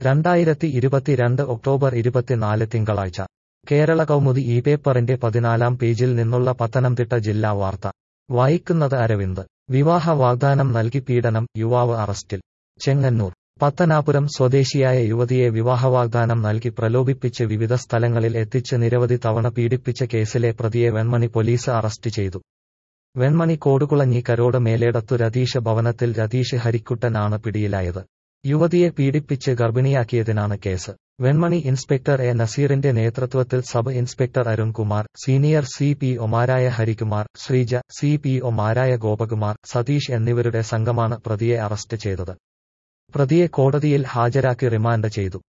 രണ്ടായിരത്തി ഇരുപത്തിരണ്ട് ഒക്ടോബർ ഇരുപത്തിനാല് തിങ്കളാഴ്ച കേരള കൗമുദി ഈ പേപ്പറിന്റെ പതിനാലാം പേജിൽ നിന്നുള്ള പത്തനംതിട്ട ജില്ലാ വാർത്ത വായിക്കുന്നത് അരവിന്ദ് വിവാഹ വാഗ്ദാനം നൽകി പീഡനം യുവാവ് അറസ്റ്റിൽ ചെങ്ങന്നൂർ പത്തനാപുരം സ്വദേശിയായ യുവതിയെ വിവാഹവാഗ്ദാനം നൽകി പ്രലോഭിപ്പിച്ച് വിവിധ സ്ഥലങ്ങളിൽ എത്തിച്ച് നിരവധി തവണ പീഡിപ്പിച്ച കേസിലെ പ്രതിയെ വെൺമണി പോലീസ് അറസ്റ്റ് ചെയ്തു വെൺമണി കോടുകുളഞ്ഞി കരോട് മേലേടത്തു രതീഷ് ഭവനത്തിൽ രതീഷ് ഹരിക്കുട്ടനാണ് പിടിയിലായത് യുവതിയെ പീഡിപ്പിച്ച് ഗർഭിണിയാക്കിയതിനാണ് കേസ് വെൺമണി ഇൻസ്പെക്ടർ എ നസീറിന്റെ നേതൃത്വത്തിൽ sub inspector Arunkumar senior C P ഒമാരായ ഹരികുമാർ ശ്രീജ സി പി ഒമാരായ ഗോപകുമാർ സതീഷ് എന്നിവരുടെ സംഘമാണ് പ്രതിയെ അറസ്റ്റ് ചെയ്തത് പ്രതിയെ കോടതിയിൽ ഹാജരാക്കി റിമാൻഡ് ചെയ്തു